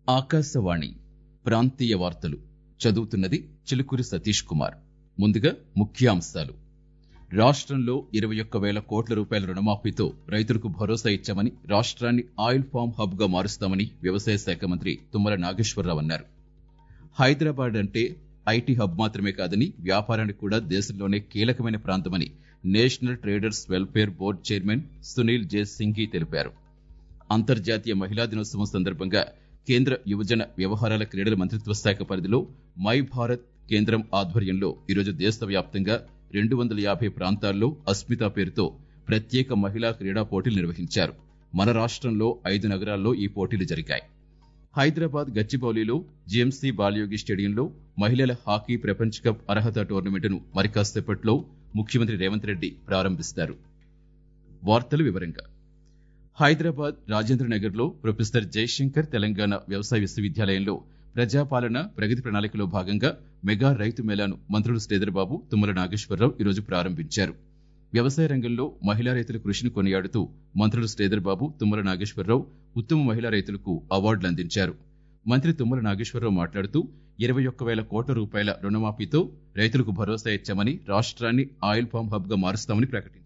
ఆకాశవాణి ప్రాంతీయ వార్తలు చదువుతున్నది చిలుకూరి సతీష్ కుమార్ ముందుగా ముఖ్యాంశాలు రాష్ట్రంలో ఇరవై ఒక్క వేల కోట్ల రూపాయల రుణమాఫీతో రైతులకు భరోసా ఇచ్చామని రాష్ట్రాన్ని ఆయిల్ ఫామ్ హబ్ గా మారుస్తామని వ్యవసాయ శాఖ మంత్రి తుమ్మల నాగేశ్వరరావు అన్నారు హైదరాబాద్ అంటే ఐటీ హబ్ మాత్రమే కాదని వ్యాపారానికి కూడా దేశంలోనే కీలకమైన ప్రాంతమని national traders welfare board chairman Sunil J Singhi తెలిపారు అంతర్జాతీయ మహిళా దినోత్సవం సందర్భంగా కేంద్ర యువజన వ్యవహారాల క్రీడల మంత్రిత్వ శాఖ పరిధిలో మై భారత్ కేంద్రం ఆధ్వర్యంలో ఈరోజు దేశవ్యాప్తంగా రెండు వందల యాభై ప్రాంతాల్లో అస్మిత పేరుతో ప్రత్యేక మహిళా క్రీడా పోటీలు నిర్వహించారు మన రాష్ట్రంలో ఐదు నగరాల్లో ఈ పోటీలు జరిగాయి హైదరాబాద్ గచ్చిబౌలిలో జీఎంసీ బాలయోగి స్టేడియంలో మహిళల హాకీ ప్రపంచ కప్ అర్హత టోర్నమెంటును మరి కాసేపట్లో ముఖ్యమంత్రి రేవంత్ రెడ్డి ప్రారంభిస్తారు వార్తలు వివరంగా హైదరాబాద్ రాజేంద్ర నగర్ లో ప్రొఫెసర్ జయశంకర్ తెలంగాణ వ్యవసాయ విశ్వవిద్యాలయంలో ప్రజాపాలన ప్రగతి ప్రణాళికలో భాగంగా మెగా రైతు మేళాను మంత్రులు శ్రీధర్ బాబు తుమ్మల నాగేశ్వరరావు ఈరోజు ప్రారంభించారు వ్యవసాయ రంగంలో మహిళా రైతుల కృషిని కొనియాడుతూ మంత్రులు శ్రీధర్ బాబు తుమ్మల నాగేశ్వరరావు ఉత్తమ మహిళా రైతులకు అవార్డులు అందించారు మంత్రి తుమ్మల నాగేశ్వరరావు మాట్లాడుతూ ఇరవై ఒక్క వేల కోట్ల రూపాయల రుణమాఫీతో రైతులకు భరోసా ఇచ్చామని రాష్ట్రాన్ని ఆయిల్ ఫామ్ హబ్ గా మారుస్తామని ప్రకటించారు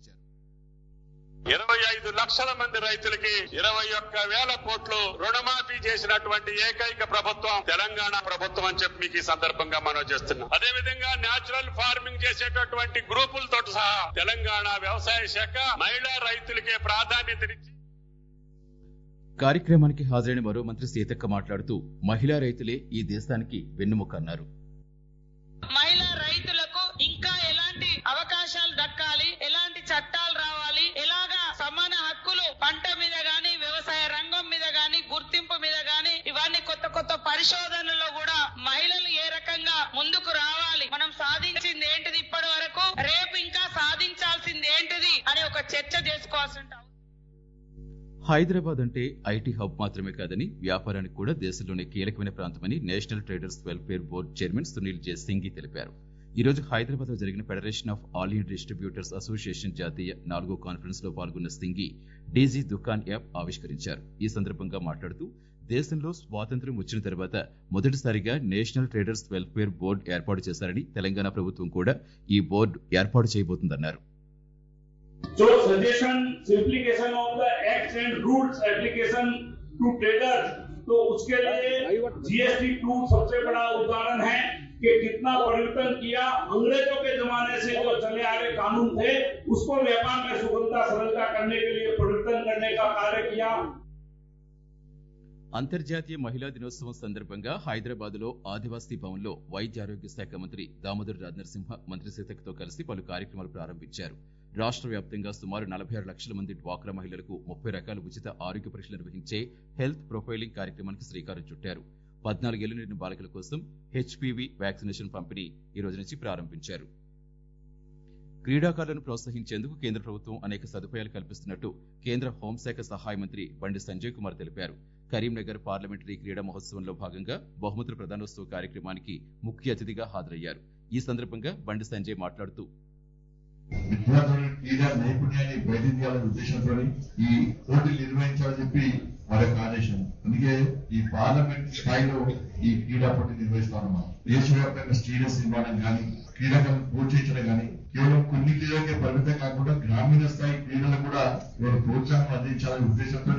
ఇరవై ఐదు లక్షల మంది రైతులకి ఇరవై ఒక్క వేల కోట్లు రుణమాఫీ చేసినటువంటి ఏకైక ప్రభుత్వం తెలంగాణ ప్రభుత్వం అని చెప్పి మీకు ఈ సందర్భంగా మనం చేస్తున్నాం అదే విధంగా న్యాచురల్ ఫార్మింగ్ చేసేటటువంటి గ్రూపులతో సహా తెలంగాణ వ్యవసాయ శాఖ మహిళా రైతులకే ప్రాధాన్యతనిచ్చి కార్యక్రమానికి హాజరైన మరో మంత్రి సీతక్క మాట్లాడుతూ మహిళా రైతులే ఈ దేశానికి వెన్నుముక అన్నారు మహిళా రైతులకు ఇంకా ఎలాంటి అవకాశాలు దక్కాలి ఎలాంటి చట్టాలు రావాలి ఎలాగా సమాన హక్కులు పంట మీద గాని వ్యవసాయ రంగం మీద గాని గుర్తింపు మీద గాని ఇవన్నీ కొత్త కొత్త పరిశోధనలో కూడా మహిళలు ఏ రకంగా ముందుకు రావాలి మనం సాధించింది ఏంటిది ఇప్పటి వరకు రేపు ఇంకా సాధించాల్సింది ఏంటిది అని ఒక చర్చ చేసుకోవాల్సి ఉంటుంది హైదరాబాద్ అంటే ఐటీ హబ్ మాత్రమే కాదని వ్యాపారానికి కూడా దేశంలోనే కీలకమైన ప్రాంతమని national traders welfare board chairman Sunil J Singhi తెలిపారు ఈ రోజు హైదరాబాద్ లో జరిగిన federation of all India distributors association జాతీయ నాలుగో కాన్ఫరెన్స్ లో పాల్గొన్న సింఘీ డీజీ దుకాన్ యాప్ ఆవిష్కరించారు ఈ సందర్భంగా మాట్లాడుతూ దేశంలో స్వాతంత్ర్యం వచ్చిన తర్వాత మొదటిసారిగా నేషనల్ ట్రేడర్స్ వెల్ఫేర్ బోర్డు ఏర్పాటు చేశారని తెలంగాణ ప్రభుత్వం కూడా ఈ బోర్డు ఏర్పాటు చేయబోతుందన్నారు So suggestion, simplification of the acts and rules application to traders. तो उसके लिए जीएसटी टू सबसे बड़ा उदाहरण है कि कितना परिवर्तन किया अंग्रेजों के जमाने से जो चले आ रहे कानून थे उसको व्यापार में सुगमता सरलता करने के लिए परिवर्तन करने का कार्य किया అంతర్జాతీయ మహిళా దినోత్సవం సందర్భంగా హైదరాబాద్ లో ఆదివాసీ భవన్ లో వైద్య ఆరోగ్య శాఖ మంత్రి దామోదర్ రాజ్ నరసింహ మంత్రి సీతకతో కలిసి పలు కార్యక్రమాలు ప్రారంభించారు రాష్ట్ర వ్యాప్తంగా సుమారు నలభై ఆరు లక్షల మంది డ్వాక్రా మహిళలకు ముప్పై రకాల ఉచిత ఆరోగ్య పరీక్షలు నిర్వహించే హెల్త్ ప్రొఫైలింగ్ కార్యక్రమానికి శ్రీకారం చుట్టారు పద్నాలుగేళ్ల నిండిన బాలికల కోసం హెచ్పివి వ్యాక్సినేషన్ పంపిణీ ఈ రోజు నుంచి ప్రారంభించారు క్రీడాకారులను ప్రోత్సహించేందుకు కేంద్ర ప్రభుత్వం అనేక సదుపాయాలు కల్పిస్తున్నట్టు కేంద్ర హోంశాఖ సహాయ మంత్రి బండి సంజయ్ కుమార్ తెలిపారు కరీంనగర్ పార్లమెంటరీ క్రీడా మహోత్సవంలో భాగంగా బహుమతుల ప్రదానోత్సవ కార్యక్రమానికి ముఖ్య అతిథిగా హాజరయ్యారు ఈ సందర్భంగా బండి సంజయ్ మాట్లాడుతూ విద్యార్థుల క్రీడా నైపుణ్యాన్ని బయటికి తీయాలనే ఉద్దేశంతో ఈ పోటీలు నిర్వహించాలని చెప్పి మరొక ఆదేశం అందుకే ఈ పార్లమెంట్ స్థాయిలో ఈ క్రీడా పోటీ నిర్వహిస్తాను మనం దేశవ్యాప్తంగా స్టేడియంస్ నిర్మాణం కానీ క్రీడాకారులను ప్రోత్సహించడం కానీ కేవలం కొన్ని క్రీడలకే పరిమితం కాకుండా గ్రామీణ స్థాయి క్రీడలకు కూడా ఇవాళ ప్రోత్సాహం అందించాలనే ఉద్దేశంతో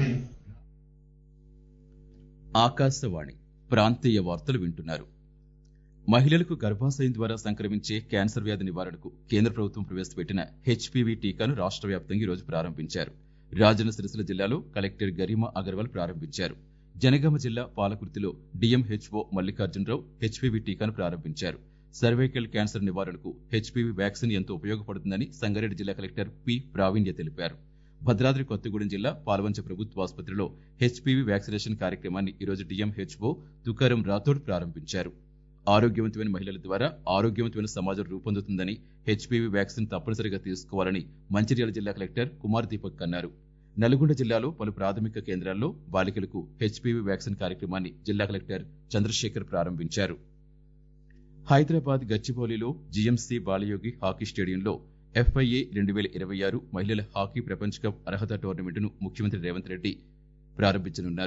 ఆకాశవాణి ప్రాంతీయ వార్తలు వింటున్నారు మహిళలకు గర్భాశయం ద్వారా సంక్రమించే క్యాన్సర్ వ్యాధి నివారణకు కేంద్ర ప్రభుత్వం ప్రవేశపెట్టిన హెచ్పివి టీకాను రాష్ట్ర వ్యాప్తంగా ఈ రోజు ప్రారంభించారు రాజన్న సిరిసిల్ల జిల్లాలో కలెక్టర్ గరిమా అగర్వాల్ ప్రారంభించారు జనగామ జిల్లా పాలకుర్తిలో డిఎంహెచ్ఓ మల్లికార్జునరావు హెచ్పివి టీకాను ప్రారంభించారు సర్వైకల్ క్యాన్సర్ నివారణకు హెచ్పివి వ్యాక్సిన్ ఎంతో ఉపయోగపడుతుందని సంగారెడ్డి జిల్లా కలెక్టర్ పి ప్రావీణ్య తెలిపారు భద్రాద్రి కొత్తగూడెం జిల్లా పాల్వంచ ప్రభుత్వ ఆసుపత్రిలో హెచ్పివి వ్యాక్సినేషన్ కార్యక్రమాన్ని ఈరోజు డిఎంహెచ్ఓ తుకారం రాథోడ్ ప్రారంభించారు ఆరోగ్యవంతమైన మహిళల ద్వారా ఆరోగ్యవంతమైన సమాజం రూపొందుతుందని హెచ్పివి వ్యాక్సిన్ తప్పనిసరిగా తీసుకోవాలని మంచిర్యాల జిల్లా కలెక్టర్ కుమార్ దీపక్ అన్నారు నల్గొండ జిల్లాలో పలు ప్రాథమిక కేంద్రాల్లో బాలికలకు హెచ్పివి వ్యాక్సిన్ కార్యక్రమాన్ని జిల్లా కలెక్టర్ చంద్రశేఖర్ ప్రారంభించారు హైదరాబాద్ గచ్చిబౌలిలో జీఎంసీ బాలయోగి హాకీ స్టేడియంలో ఎఫ్ఐఏ రెండు వేల ఇరవై ఆరు మహిళల హాకీ ప్రపంచ కప్ అర్హత టోర్నమెంటును ముఖ్యమంత్రి రేవంత్ రెడ్డి ప్రారంభించనున్నారు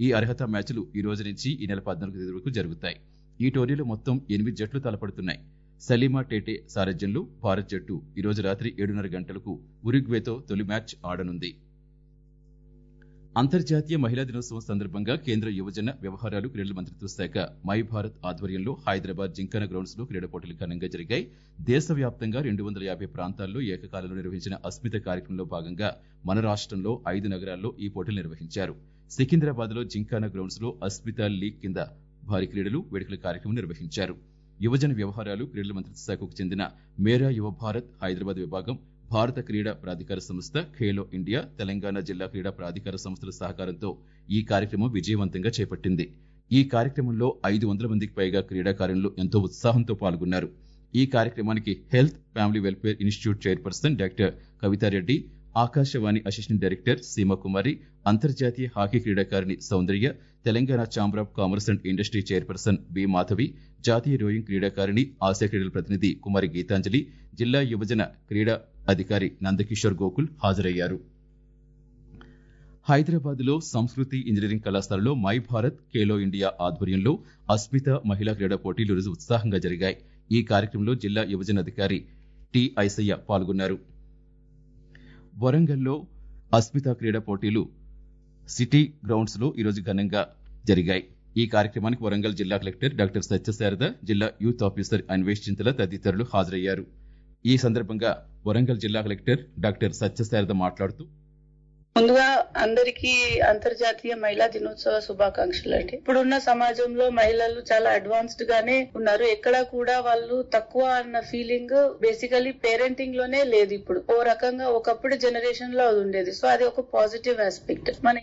ఈ అర్హత మ్యాచ్లు ఈ రోజు నుంచి ఈ నెల పద్నాలుగు తేదీ వరకు జరుగుతాయి ఈ టోర్నీలో మొత్తం ఎనిమిది జట్లు తలపడుతున్నాయి సలీమా టేటే సారథ్యంలో భారత్ జట్టు ఈ రోజు రాత్రి ఏడున్నర గంటలకు ఉరుగ్వేతో తొలి మ్యాచ్ ఆడనుంది అంతర్జాతీయ మహిళా దినోత్సవం సందర్భంగా కేంద్ర యువజన వ్యవహారాలు క్రీడల మంత్రిత్వ శాఖ మై భారత్ ఆధ్వర్యంలో హైదరాబాద్ జింకానా గ్రౌండ్స్ లో క్రీడా పోటీలు ఘనంగా జరిగాయి దేశవ్యాప్తంగా రెండు వందల యాభై ప్రాంతాల్లో ఏకకాలంలో నిర్వహించిన అస్మిత కార్యక్రమంలో భాగంగా మన రాష్ట్రంలో ఐదు నగరాల్లో ఈ పోటీలు నిర్వహించారు సికింద్రాబాద్ లో జింకానా గ్రౌండ్స్ లో అస్మిత లీగ్ కింద భారీ క్రీడలు వేడుకల కార్యక్రమం నిర్వహించారు యువజన వ్యవహారాలు క్రీడల మంత్రిత్వ శాఖకు చెందిన మేరా యువ భారత్ హైదరాబాద్ విభాగం భారత క్రీడా ప్రాధికార సంస్థ ఖేలో ఇండియా తెలంగాణ జిల్లా క్రీడా ప్రాధికార సంస్థల సహకారంతో ఈ కార్యక్రమం విజయవంతంగా చేపట్టింది ఈ కార్యక్రమంలో ఐదు వందల మందికి పైగా క్రీడాకారులు ఎంతో ఉత్సాహంతో పాల్గొన్నారు ఈ కార్యక్రమానికి health family welfare institute chairperson doctor Kavitha Reddy Akashvani assistant director Seemakumari అంతర్జాతీయ హాకీ క్రీడాకారిణి Soundarya Telangana chamber of commerce and industry chairperson B Madhavi జాతీయ రోయింగ్ క్రీడాకారిణి ఆసియా క్రీడల ప్రతినిధి కుమారి గీతాంజలి జిల్లా యువజన క్రీడా అధికారి నందకిషోర్ గోకుల్ హాజరయ్యారు హైదరాబాద్ లో సంస్కృతి ఇంజనీరింగ్ కళాశాలలో మై భారత్ ఖేలో ఇండియా ఆధ్వర్యంలో అస్మిత మహిళా క్రీడా పోటీలు రోజు ఉత్సాహంగా జరిగాయి ఈ కార్యక్రమంలో జిల్లా యువజన అధికారి టి ఐసయ్య పాల్గొన్నారు వరంగల్లో అస్మిత క్రీడా పోటీలు సిటీ గ్రౌండ్స్ లో ఈరోజు ఘనంగా జరిగాయి ఈ కార్యక్రమానికి వరంగల్ జిల్లా కలెక్టర్ డాక్టర్ సత్యశారద జిల్లా యూత్ ఆఫీసర్ అన్వేష్ చింతల తదితరులు హాజరయ్యారు ఈ సందర్భంగా వరంగల్ జిల్లా కలెక్టర్ డాక్టర్ సత్యశారద మాట్లాడుతూ ముందుగా అందరికీ అంతర్జాతీయ మహిళా దినోత్సవ శుభాకాంక్షలు అండి ఇప్పుడున్న సమాజంలో మహిళలు చాలా అడ్వాన్స్డ్ గానే ఉన్నారు ఎక్కడా కూడా వాళ్ళు తక్కువ అన్న ఫీలింగ్ బేసికలీ పేరెంటింగ్ లోనే లేదు ఇప్పుడు ఓ రకంగా ఒకప్పుడు జనరేషన్ లో అది ఉండేది సో అది ఒక పాజిటివ్ ఆస్పెక్ట్ మన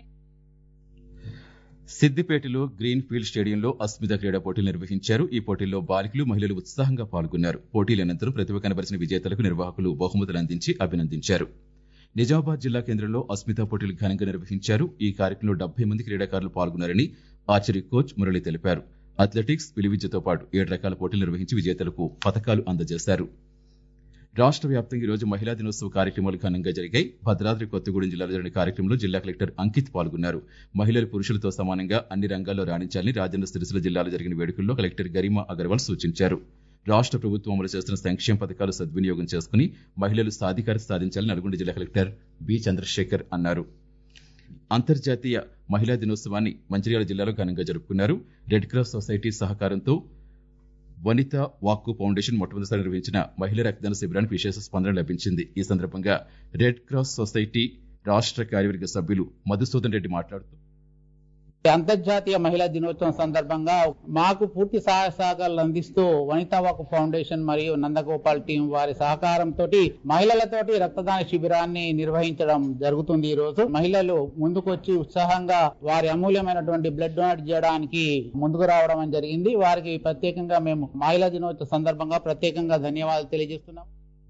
సిద్దిపేటలో గ్రీన్ ఫీల్డ్ స్టేడియంలో అస్మిత క్రీడా పోటీలు నిర్వహించారు ఈ పోటీల్లో బాలికలు మహిళలు ఉత్సాహంగా పాల్గొన్నారు పోటీల అనంతరం ప్రతిభ కనబరిచిన విజేతలకు నిర్వాహకులు బహుమతులు అందించి అభినందించారు నిజామాబాద్ జిల్లా కేంద్రంలో అస్మిత పోటీలు ఘనంగా నిర్వహించారు ఈ కార్యక్రమంలో డెబ్బై మంది క్రీడాకారులు పాల్గొన్నారని ఆర్చరీ కోచ్ మురళి తెలిపారు అథ్లెటిక్స్ విలువిద్యతో పాటు ఏడు రకాల పోటీలు నిర్వహించి విజేతలకు పథకాలు అందజేశారు రాష్ట్ర వ్యాప్తంగా ఈ రోజు మహిళా దినోత్సవ కార్యక్రమాలు ఘనంగా జరిగాయి భద్రాద్రి కొత్తగూడెం జిల్లాలో జరిగిన కార్యక్రమంలో జిల్లా కలెక్టర్ అంకిత్ పాల్గొన్నారు మహిళలు పురుషులతో సమానంగా అన్ని రంగాల్లో రాణించాలని రాజన్న సిరిసిల్ల జిల్లాలో జరిగిన వేడుకల్లో కలెక్టర్ గరిమా అగర్వాల్ సూచించారు రాష్ట్ర ప్రభుత్వం అమలు చేస్తున్న సంక్షేమ పథకాలు సద్వినియోగం చేసుకుని మహిళలు సాధికారత సాధించాలని నల్గొండ జిల్లా కలెక్టర్ బి చంద్రశేఖర్ అన్నారు అంతర్జాతీయ మహిళా దినోత్సవాన్ని మంచిర్యాల జిల్లాలో ఘనంగా జరుపుకున్నారు రెడ్ క్రాస్ సొసైటీ సహకారంతో వనిత వాక్కు ఫౌండేషన్ మొట్టమొదటిసారి నిర్వహించిన మహిళా రక్తదాన శిబిరానికి విశేష స్పందన లభించింది ఈ సందర్భంగా రెడ్ క్రాస్ సొసైటీ రాష్ట్ర కార్యవర్గ సభ్యులు మధుసూదన్ రెడ్డి మాట్లాడుతూ అంతర్జాతీయ మహిళా దినోత్సవం సందర్భంగా మాకు పూర్తి సహాయ సహకారాలు అందిస్తూ వనితా వాక్ ఫౌండేషన్ మరియు నందగోపాల్ టీం వారి సహకారంతో మహిళలతోటి రక్తదాన శిబిరాన్ని నిర్వహించడం జరుగుతుంది ఈ రోజు మహిళలు ముందుకొచ్చి ఉత్సాహంగా వారి అమూల్యమైనటువంటి బ్లడ్ డొనేట్ చేయడానికి ముందుకు రావడం అని జరిగింది వారికి ప్రత్యేకంగా మేము మహిళా దినోత్సవ సందర్భంగా ప్రత్యేకంగా ధన్యవాదాలు తెలియజేస్తున్నాం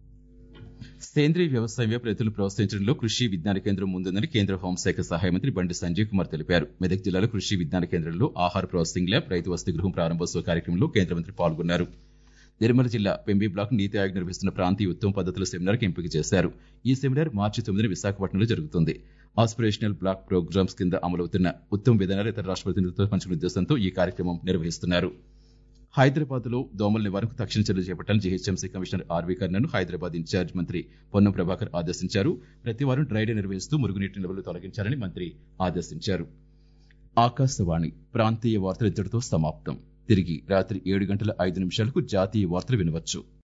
సేంద్రీయ వ్యవసాయ రైతులు ప్రోత్సహించడంలో కృషి విజ్ఞాన కేంద్రం ముందుందని కేంద్ర హోంశాఖ సహాయ మంత్రి బండి సంజయ్ కుమార్ తెలిపారు మెదక్ జిల్లాలో కృషి విజ్ఞాన కేంద్రంలో ఆహార ప్రాసెసింగ్ ల్యాబ్ రైతు వసతి గృహం ప్రారంభోత్సవ కార్యక్రమంలో కేంద్ర మంత్రి పాల్గొన్నారు నిర్మల్ జిల్లా పెంబి బ్లాక్ నీతి ఆయోగ్ నిర్వహిస్తున్న ప్రాంతీయ ఉత్తమ పద్ధతుల సెమినార్కి ఎంపిక చేశారు ఈ సెమినార్ మార్చి తొమ్మిదిన విశాఖపట్నంలో జరుగుతుంది ఆస్పిరేషనల్ బ్లాక్ ప్రోగ్రామ్స్ కింద అమలవుతున్న ఉత్తమ విధానాలు ఇతర రాష్ట్ర ప్రతినిధులతో పంచుకునే ఉద్దేశంతో ఈ కార్యక్రమం నిర్వహిస్తున్నారు హైదరాబాద్ లో దోమల నివారణకు తక్షణ చర్యలు చేపట్టాలని జీహెచ్ఎంసీ కమిషనర్ ఆర్వీ కర్ణను హైదరాబాద్ ఇన్ఛార్జ్ మంత్రి పొన్నం ప్రభాకర్ ఆదేశించారు ప్రతి వారం డ్రై డే నిర్వహిస్తూ మురుగునీటి నిల్వలు తొలగించాలని మంత్రి ఆదేశించారు ఆకాశవాణి ప్రాంతీయ వార్తలు ఇద్దరితో సమాప్తం తిరిగి రాత్రి ఏడు గంటల ఐదు నిమిషాలకు జాతీయ వార్తలు వినవచ్చు